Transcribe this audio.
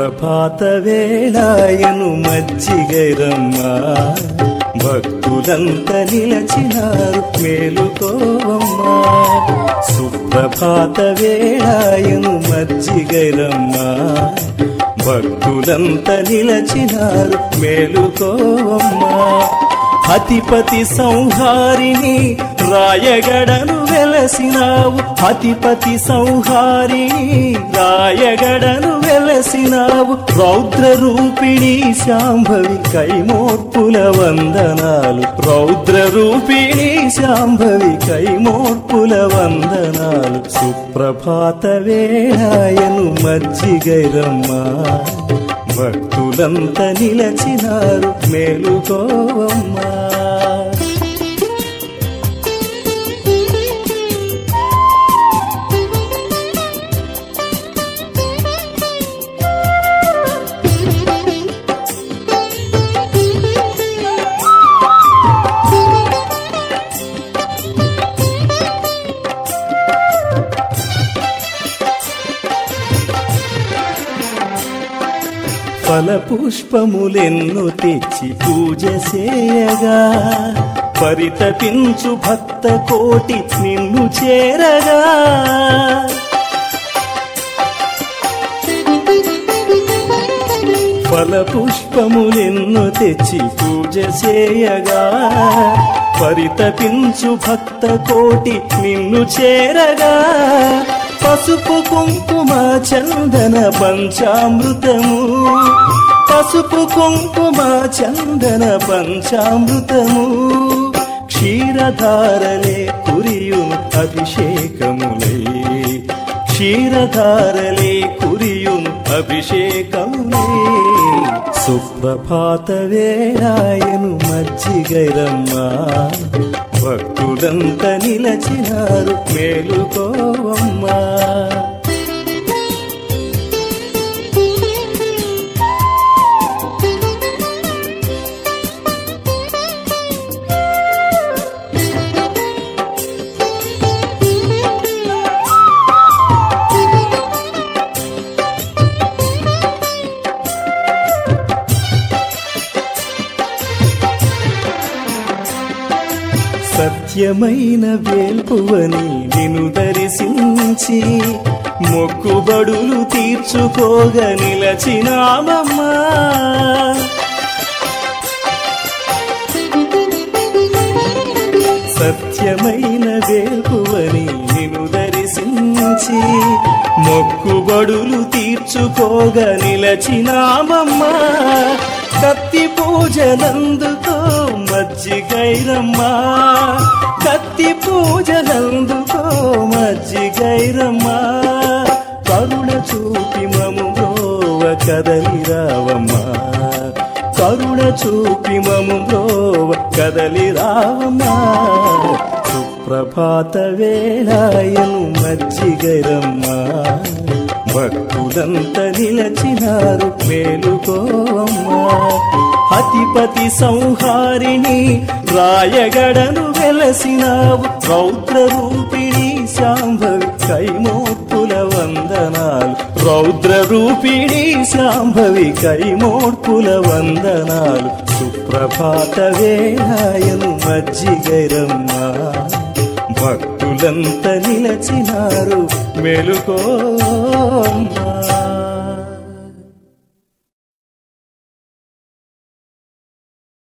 సుప్రభాత వేళాయను మజ్జిగైరమ్మ భక్తులంత నిలచినారు మేలుకోవమ్మా సుప్రభాత వేళాయను మజ్జిగైరమ్మ భక్తులంత నిలచినారు మేలుకోవమ్మా అతిపతి సంహారిణి రాయగడను వెలసినావు అతిపతి సంహారిణి రాయగడను వెలసినావు రౌద్ర రూపిణి శాంభవి కైమోర్పుల వందనాలు రౌద్ర రూపిణి శాంభవి కైమోర్పుల వందనాలు సుప్రభాత వేళాయను మజ్జిగైరమ్మా భక్తులంత నిలచినారు మేలుకోవమ్మా ఫల పుష్పములెన్ను తెచ్చి పూజ చేయగా పరితపించు భక్త కోటి నిన్ను చేరగా ఫల పుష్పములెన్ను తెచ్చి పూజ చేయగా పరితపించు భక్త కోటి నిన్ను చేరగా పసుపు కుంకుమ చందన పంచామృతము పసుపు కుంకుమ చందన పంచామృతము క్షీరధారలే కురియును అభిషేకములై క్షీరధారలే కురియును అభిషేకములే సుప్రభాత వేళాయను మజ్జిగైరమ్మా భక్తులంత నిలచినారు మేలుకోవమ్మా సత్యమైన వేల్పువని నిన్ను దర్శించి మొక్కుబడులు తీర్చుకోగా నిలచినామమ్మా సత్యమైన వేల్పువని నిన్ను దర్శించి మొక్కుబడులు తీర్చుకోగా నిలచినామమ్మా కత్తి పూజలందుకో మజ్జిగైరమ్మా కత్తి పూజలందుకో మజ్జిగైరమ్మా కరుణ చూపి మము బ్రోవ కదలిరావమ్మా కరుణ చూపి మము బ్రోవ కదలిరావమ్మా సుప్రభాత వేళాయను మజ్జిగైరమ్మా భక్తులంత నిలచినారు మేలుకోవమ్మా అతిపతి సంహారిణి రాయగడను వెలసినావు రౌద్ర రూపిణి శాంభవి కైమోర్పుల వందనాలు రౌద్ర రూపిణి శాంభవి కైమోర్పుల వందనాలు సుప్రభాత వేళాయను మజ్జిగైరమ్మా భక్తులంత నిలచినారు మెలుకోమ్మా